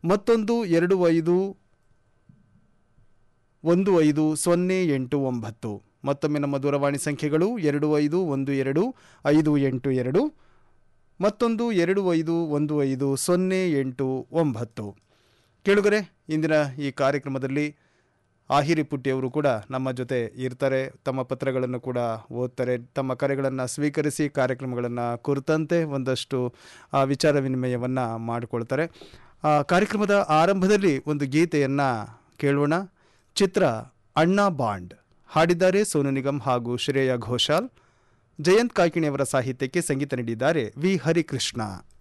ಮತ್ತೊಂದು ಎರಡು ಐದು ಒಂದು ಐದು ಸೊನ್ನೆ ಎಂಟು ಒಂಬತ್ತು ಮತ್ತೊಮ್ಮೆ ನಮ್ಮ ದೂರವಾಣಿ ಸಂಖ್ಯೆಗಳು ಎರಡು ಐದು ಒಂದು ಎರಡು ಐದು ಎಂಟು ಎರಡು ಮತ್ತೊಂದು ಎರಡು ಐದು ಒಂದು ಐದು ಸೊನ್ನೆ ಎಂಟು ಒಂಬತ್ತು ಕೇಳುಗರೆ ಇಂದಿನ ಈ ಕಾರ್ಯಕ್ರಮದಲ್ಲಿ ಆಹಿರಿ ಪುಟ್ಟಿಯವರು ಕೂಡ ನಮ್ಮ ಜೊತೆ ಇರ್ತಾರೆ ತಮ್ಮ ಪತ್ರಗಳನ್ನು ಕೂಡ ಓದ್ತಾರೆ ತಮ್ಮ ಕರೆಗಳನ್ನು ಸ್ವೀಕರಿಸಿ ಕಾರ್ಯಕ್ರಮಗಳನ್ನು ಕುರಿತಂತೆ ಒಂದಷ್ಟು ಆ, ವಿಚಾರ ವಿನಿಮಯವನ್ನು ಮಾಡಿಕೊಳ್ತಾರೆ ಆ, ಕಾರ್ಯಕ್ರಮದ ಆರಂಭದಲ್ಲಿ ಒಂದು ಗೀತೆಯನ್ನು ಕೇಳೋಣ ಚಿತ್ರ ಅಣ್ಣಾ ಬಾಂಡ್ ಹಾಡಿದ್ದಾರೆ ಸೋನು ನಿಗಮ್ ಹಾಗೂ ಶ್ರೇಯಾ ಘೋಷಾಲ್ ಜಯಂತ್ ಕಾಯ್ಕಿಣಿಯವರ ಸಾಹಿತ್ಯಕ್ಕೆ ಸಂಗೀತ ನೀಡಿದ್ದಾರೆ ವಿ ಹರಿಕೃಷ್ಣ